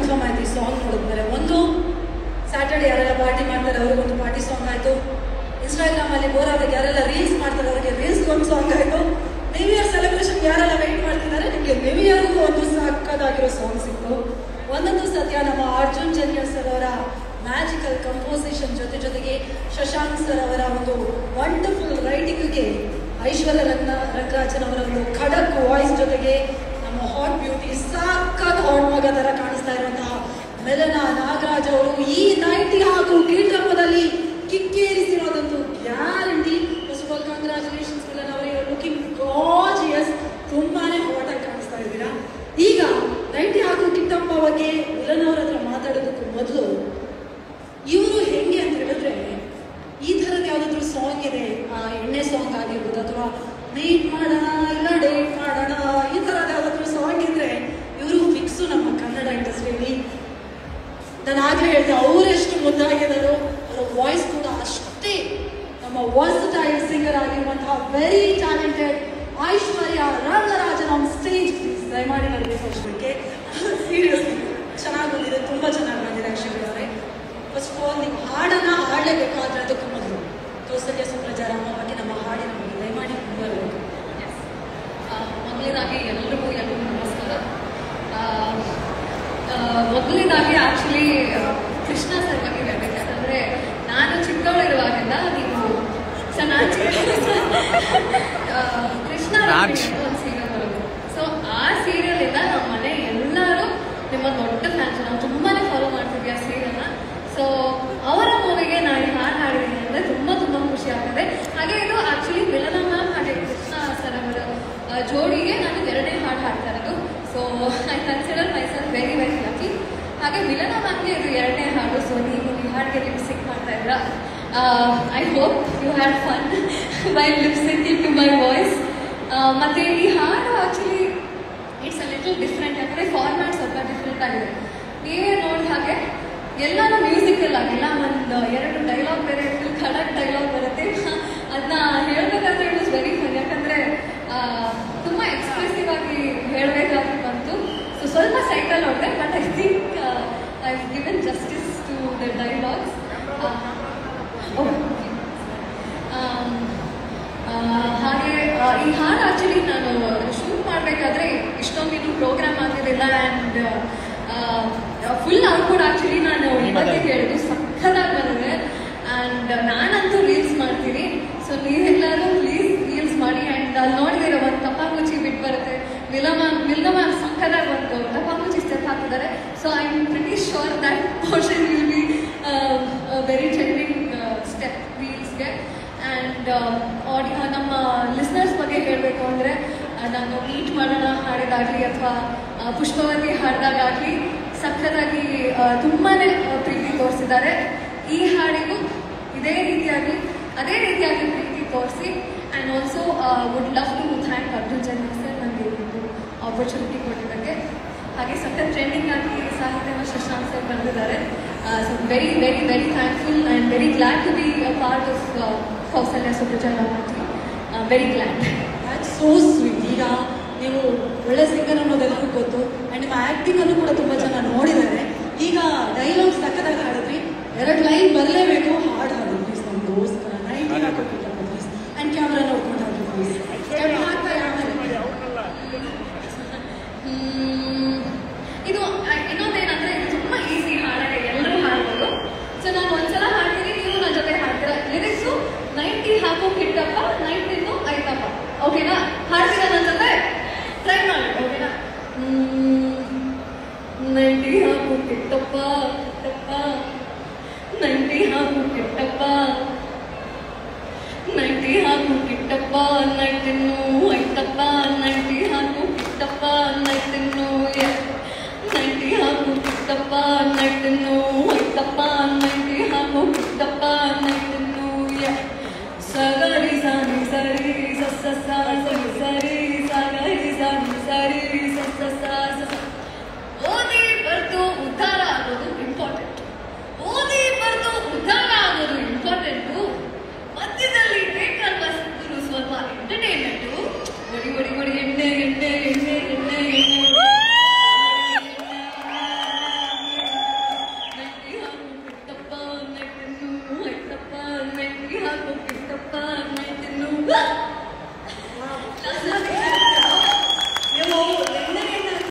Confirm ಆಯ್ತು ಈ song ನೋಡಿದ್ಮೇಲೆ ಒಂದು ಸ್ಯಾಟರ್ಡೆ ಯಾರೆಲ್ಲ ಪಾರ್ಟಿ ಮಾಡ್ತಾರೆ ಅವ್ರಿಗೊಂದು ಪಾರ್ಟಿ ಸಾಂಗ್ ಆಯಿತು ಇನ್ಸ್ಟಾಗ್ರಾಮಲ್ಲಿ ಬೋರ್ ಆದಾಗ ಯಾರೆಲ್ಲ ರೀಲ್ಸ್ ಮಾಡ್ತಾರೆ ಅವರಿಗೆ ರೀಲ್ಸ್ ಒಂದು ಸಾಂಗ್ ಆಯಿತು ನ್ಯೂ ಇಯರ್ ಸೆಲೆಬ್ರೇಷನ್ ಯಾರೆಲ್ಲ ವೆಯ್ಟ್ ಮಾಡ್ತಿದ್ದಾರೆ ನಿಮಗೆ ನ್ಯೂ ಇಯರ್ಗೂ ಒಂದು ಸಕ್ಕದಾಗಿರೋ ಸಾಂಗ್ ಸಿಕ್ತು ಒಂದೊಂದು ಸತ್ಯ ನಮ್ಮ ಅರ್ಜುನ್ ಜನ್ಯ ಸರ್ ಅವರ ಮ್ಯಾಜಿಕಲ್ ಕಂಪೋಸಿಷನ್ ಜೊತೆ ಜೊತೆಗೆ ಶಶಾಂಕ್ ಸರ್ ಅವರ ಒಂದು ವಂಡರ್ಫುಲ್ ರೈಟಿಂಗ್ಗೆ ಐಶ್ವರ್ಯ ರಂಗ ರಂಗರಾಜನ್ ಅವರ ಒಂದು ಖಡಕ್ ವಾಯ್ಸ್ ಜೊತೆಗೆ ನಮ್ಮ ಹಾಟ್ ಬ್ಯೂಟಿ ಸಾಕಾದ ಹಾಟ್ ಮಗ ಥರ ಕಾಣಿಸ್ತಾ ಇರುವಂತಹ ಮೆಲನ ನಾಗರಾಜ್ ಅವರು ಈ ನೈಟಿ ಹಾಗೂ ಕೀಟಪ್ಪದಲ್ಲಿ ಕಿಕ್ಕೇರಿಸಿರೋದಂತೂ guarantee first of all congratulations Milan ಅವರಿಗೆ ಲುಕಿಂಗ್ ಗಾಜಿಯಸ್ ತುಂಬಾನೇ ಹಾಟ್ ಆಗಿ ಕಾಣಿಸ್ತಾ ಇದ್ದೀರಾ ಈಗ ನೈಟಿ ಹಾಗೂ ಕಿಟ್ಟಪ್ಪ ಬಗ್ಗೆ ಮಿಲನ್ ಅವರ ಹತ್ರ ಮಾತಾಡೋದಕ್ಕೂ ಮೊದಲು ಇವರು ಹೆಂಗೆ ಅಂತ ಹೇಳಿದ್ರೆ ಈ ಥರದ ಯಾವುದಾದ್ರೂ ಸಾಂಗ್ ಇದೆ ಆ ಎಣ್ಣೆ ಸಾಂಗ್ ಆಗಿರ್ಬೋದು ಅಥವಾ ಮೀಟ್ ಮಾಡೋಣ ಇಲ್ಲ ಡೇಟ್ ಮಾಡೋಣ ಈ ಥರದ ಯಾವುದಾದ್ರೂ ಸಾಂಗ್ ಇದ್ರೆ ಇವರು ಫಿಕ್ಸು ನಮ್ಮ ಕನ್ನಡ ಇಂಡಸ್ಟ್ರಿಯಲ್ಲಿ ನಾನು ಆಗಲೇ ಹೇಳಿದೆ ಅವರೆಷ್ಟು ಮುದ್ದಾಗಿದ್ದಾರೋ ಅವರ ವಾಯ್ಸ್ ಕೂಡ ಅಷ್ಟೇ ನಮ್ಮ ವರ್ಸಟೈಲ್ ಸಿಂಗರ್ ಆಗಿರುವಂತಹ very talented Aishwarya Rangarajan on stage please ದಯಮಾಡಿ ನನಗೆ ತೋರಿಸ್ಬೇಕೆ ಸೀರಿಯಸ್ಲಿ ಚೆನ್ನಾಗಿ ಬಂದಿದೆ ತುಂಬ ಚೆನ್ನಾಗಿ ಬಂದಿದೆ ಐಶ್ವರ್ಯ ಅವರೇ ಫಸ್ಟ್ ಆಫ್ ಆಲ್ ನೀವು ಹಾಡನ್ನ ಹಾಡಲೇಬೇಕಾದ್ರೆ ಅದಕ್ಕೂ ಮೊದಲು ಕೌಸಲ್ಯ ಸುಪ್ರಜಾ ರಾಮ ಬಗ್ಗೆ ನಮ್ಮ ಹಾಡಿನ ಬಗ್ಗೆ ದಯಮಾಡಿ ಬರಬೇಕು ಮೊದಲನೇದಾಗಿ ಎಲ್ರಿಗೂ ಎಲ್ರಿಗೂ ನಮಸ್ಕಾರ ಆ, ಆ, ಮೊದಲನೇದಾಗಿ ಆ್ಯಕ್ಚುಲಿ ಕೃಷ್ಣ ಸರ್ ಬಗ್ಗೆ ಹೇಳ್ಬೇಕು ಯಾಕಂದರೆ ನಾನು ಚಿಕ್ಕವಳಿರುವಾಗಿಂದ ನೀವು ಚೆನ್ನಾಗಿ ಕೃಷ್ಣ ರಾಜ್. ಒಂದು ಸೀರಿಯಲ್ ಬರೋದು ಸೊ ಆ ಸೀರಿಯಲಿಂದ ನಮ್ಮ ಮನೆ ಎಲ್ಲರೂ ನಿಮ್ಮ ದೊಡ್ಡ ಫ್ಯಾನ್ಸ್ ನಾವು ತುಂಬಾ ಫಾಲೋ ಮಾಡ್ತಿದ್ವಿ ಆ ಸೀರಿಯಲ್ನ ಸೊ ಅವರ ಮೂವಿಗೆ ನಾನು ಈ ಹಾಡು ಹಾಡಿದ್ದೀನಿ ಅಂದರೆ ತುಂಬ ತುಂಬ ಖುಷಿ ಆಗ್ತದೆ ಹಾಗೆ ಇದು ಆ್ಯಕ್ಚುಲಿ ಮಿಲನ ಮ್ಯಾಮ್ ಹಾಗೆ ಕೃಷ್ಣ ಸರ್ ಅವರ ಆ, ಜೋಡಿಗೆ ನಾನು ಎರಡನೇ ಹಾಡು ಹಾಡ್ತಾ ಇರೋದು so I consider myself very very lucky ಹಾಗೆ ಮಿಲನ ಮ್ಯಾಮ್ಗೆ ಇದು ಎರಡನೇ ಹಾಡು ಸೊ ನೀವು ಈ ಹಾಡಿಗೆ ಲಿಪ್ಸಿಂಗ್ ಮಾಡ್ತಾ ಇದ್ರ I hope you had fun by lip sync to my voice ಮತ್ತು ಈ ಹಾಡು actually it's a little different ಯಾಕಂದರೆ ಫಾರ್ಮ್ಯಾಟ್ ಸ್ವಲ್ಪ ಡಿಫ್ರೆಂಟ್ ಆಗಿದೆ ನೀವೇ ನೋಡಿದ ಹಾಗೆ ಎಲ್ಲಾನು ಮ್ಯೂಸಿಕಲ್ ಆಗಿಲ್ಲ ಒಂದು ಎರಡು ಡೈಲಾಗ್ ಬೇರೆ ಫುಲ್ ಖಡಕ್ ಡೈಲಾಗ್ ಬರುತ್ತೆ ಅದನ್ನ ಹೇಳ್ಬೇಕಾದ್ರೆ ಇಟ್ ವಾಸ್ ವೆರಿ ಫನ್ ಯಾಕಂದರೆ ತುಂಬ ಎಕ್ಸ್ಪ್ರೆಸಿವ್ ಆಗಿ ಹೇಳಬೇಕಾಗಿ ಬಂತು ಸೊ ಸ್ವಲ್ಪ ಸೈಕಲ್ ಹೊಡೆದೆ but I think I given justice to the dialogues ಹಾಗೆ ಆ, ಈ ಹಾಡು ಆ್ಯಕ್ಚುಲಿ ನಾನು ಶೂಟ್ ಮಾಡಬೇಕಾದ್ರೆ ಇಷ್ಟೊಂದು ಇನ್ನೂ ಪ್ರೋಗ್ರಾಮ್ ಆಗಿರಲಿಲ್ಲ ಆ್ಯಂಡ್ ಫುಲ್ ಔಟ್ಪುಟ್ ಆ್ಯಕ್ಚುಲಿ ನಾನು ಇವಾಗೆ ಕೇಳಿದ್ದು ಸಕ್ಕದಾಗಿ ಬಂದಿದೆ ಆ್ಯಂಡ್ ನಾನಂತೂ ರೀಲ್ಸ್ ಮಾಡ್ತೀನಿ ಸೊ ನೀವೆಲ್ಲರೂ ಪ್ಲೀಸ್ ರೀಲ್ಸ್ ಮಾಡಿ ಆ್ಯಂಡ್ ಅಲ್ಲಿ ನೋಡಿದಿರೋ ಒಂದು ತಪ್ಪಾಗುಚಿ ಬಿಟ್ಟು ಬರುತ್ತೆ ಮಿಲಮ ಮಿಲ್ನಮ ಸಕ್ಕದಾಗಿ ಒಂದು ತಪ್ಪಾಗುಚಿ ಸ್ಟೆಪ್ ಹಾಕಿದ್ದಾರೆ so I am pretty sure that portion will be very trending step ರೀಲ್ಸ್ಗೆ ಆ್ಯಂಡ್ ಆಡಿ ನಮ್ಮ ಲಿಸ್ನರ್ಸ್ ಬಗ್ಗೆ ಹೇಳಬೇಕು ಅಂದರೆ ನಾನು ಮೀಟ್ ಮಾಡೋಣ ಹಾಡಿದಾಗಲಿ ಅಥವಾ ಪುಷ್ಪವತಿ ಹಾಡಿದಾಗಲಿ ಸಕ್ಕದಾಗಿ ತುಂಬಾ ಪ್ರೀತಿ ತೋರಿಸಿದ್ದಾರೆ ಈ ಹಾಡಿಗೂ ಇದೇ ರೀತಿಯಾಗಿ ಅದೇ ರೀತಿಯಾಗಿ ಪ್ರೀತಿ ತೋರಿಸಿ and also would love to thank Arjun Janya sir ನನಗೆ ಒಂದು ಆಪರ್ಚುನಿಟಿ ಕೊಟ್ಟಿದ್ದಕ್ಕೆ ಹಾಗೆ ಸಖತ್ ಟ್ರೆಂಡಿಂಗ್ ಆಗಿ ಸಾಹಿತ್ಯನ ಶಶಾಂಕ್ ಸರ್ ಬಂದಿದ್ದಾರೆ so very very very thankful and very glad to be a part of Kousalya Supraja very glad that's so sweet ಈಗ ನೀವು ಒಳ್ಳೆ ಸಿಂಗರ್ ಅನ್ನೋದೆಲ್ಲರಿಗೂ ಗೊತ್ತು ಆ್ಯಂಡ್ ನಿಮ್ಮ ಆ್ಯಕ್ಟಿಂಗ್ ಅನ್ನು ಕೂಡ ತುಂಬ ಜನ ನೋಡಿದ್ದಾರೆ ಈಗ ಡೈಲಾಗ್ಸ್ ಸಕ್ಕದಾಗಿ ಹಾಡಿದ್ರಿ ಎರಡು ಲೈನ್ ಬರಲೇಬೇಕು ಹಾಡು ಹಾಡು ಪ್ಲೀಸ್ ನಮಗೋಸ್ಕರ ನೈಟ್ ಹಾಕೋಬಿಟ್ಟು ಪ್ಲೀಸ್ ಆ್ಯಂಡ್ ಕ್ಯಾಮ್ರಾ ನೋಡ್ಕೊಂಡು ಹಾಕಿ ಪ್ಲೀಸ್ ಕ್ಯಾಮ್ರಾ ಹಾಕ್ತಾರೆ ಆಮೇಲೆ ಹ್ಮ್, ಇದು ಆ, ಇನ್ನೊಂದೇನಂದ್ರೆ ಇದು ತುಂಬಾ ಈಸಿ ಹಾಡಾಗ ಎಲ್ಲರೂ ಹಾಡ್ಬೋದು ಸೊ ನಾನು ಒಂದ್ಸಲ ಹಾಡ್ತೀನಿ ನೀವು ನನ್ನ ಜೊತೆ ಹಾಡ್ತೀರಾ ಲಿರಿಕ್ಸು ನೈಂಟಿ ಹಾಕು ಕಿಟ್ಟಪ್ಪ ನೈಂಟಿನು ಐತಪ್ಪ ಓಕೆನಾ ಹಾಡ್ತೀರಾ ನನ್ನ ಜೊತೆ ಟ್ರೈ ಮಾಡಿ ಓಕೆನಾ ನೈಂಟಿ ಹಾಕು ಕಿಟ್ಟಪ್ಪ ಕಿಟ್ಟಪ್ಪ ನೈಂಟಿ ಹಾಕು ಕಿಟ್ಟಪ್ಪ ನೈಂಟಿ ಹಾಕು ಕಿಟ್ಟಪ್ಪ ನೈಟಿನ್ನು ಐತಪ್ಪ ನೈಂಟಿ ಹಾಕು ಕಿಟ್ಟಪ್ಪ ನೈಟಿನ್ನು ನೈಂಟಿ ಹಾಕು ಕಿಟ್ಟಪ್ಪ ನೈ